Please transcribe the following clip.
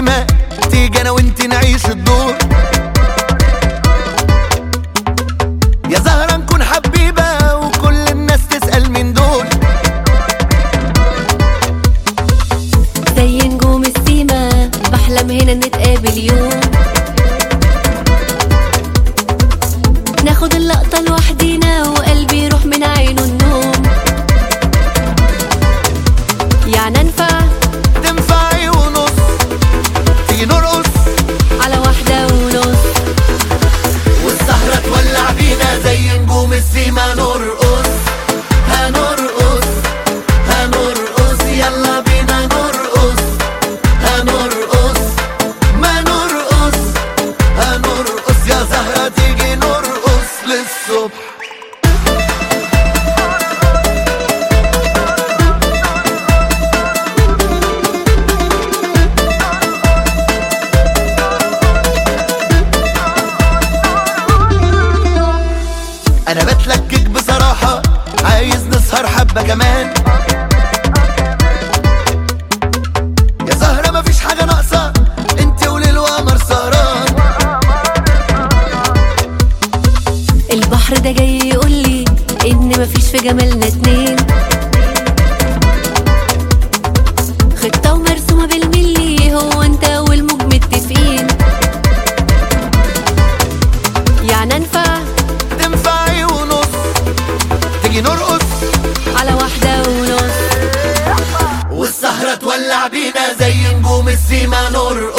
سيما تيجي انا وانت نعيش الدور يا زهرة نكون حبيبة وكل الناس تسأل من دول زي نجوم السيما بحلم هنا نتقابل يوم ناخد اللقطة لوحدينا وقلبي يروح من عينه النوم يعني انفع تنفعي ونص تيجي نرقص على واحدة ونص والسهرة تولع بينا زي نجوم السيما نرقص هنرقص هنرقص يلا بينا نرقص هنرقص ما نرقص هنرقص يا زهرة تيجي نرقص للصبح انا بتلكك بصراحة عايز نسهر حبة كمان يا زهرة مفيش حاجة ناقصة انت وليل وقمر سهران البحر ده جاي يقولي ان مفيش في جمالنا اتنين خطة ومرسومة بالملي هو انت والموج متفقين يعني انفع تنفعي ونص تيجي نرقص على واحدة ونص والسهرة تولع بينا زي نجوم السيما نرقص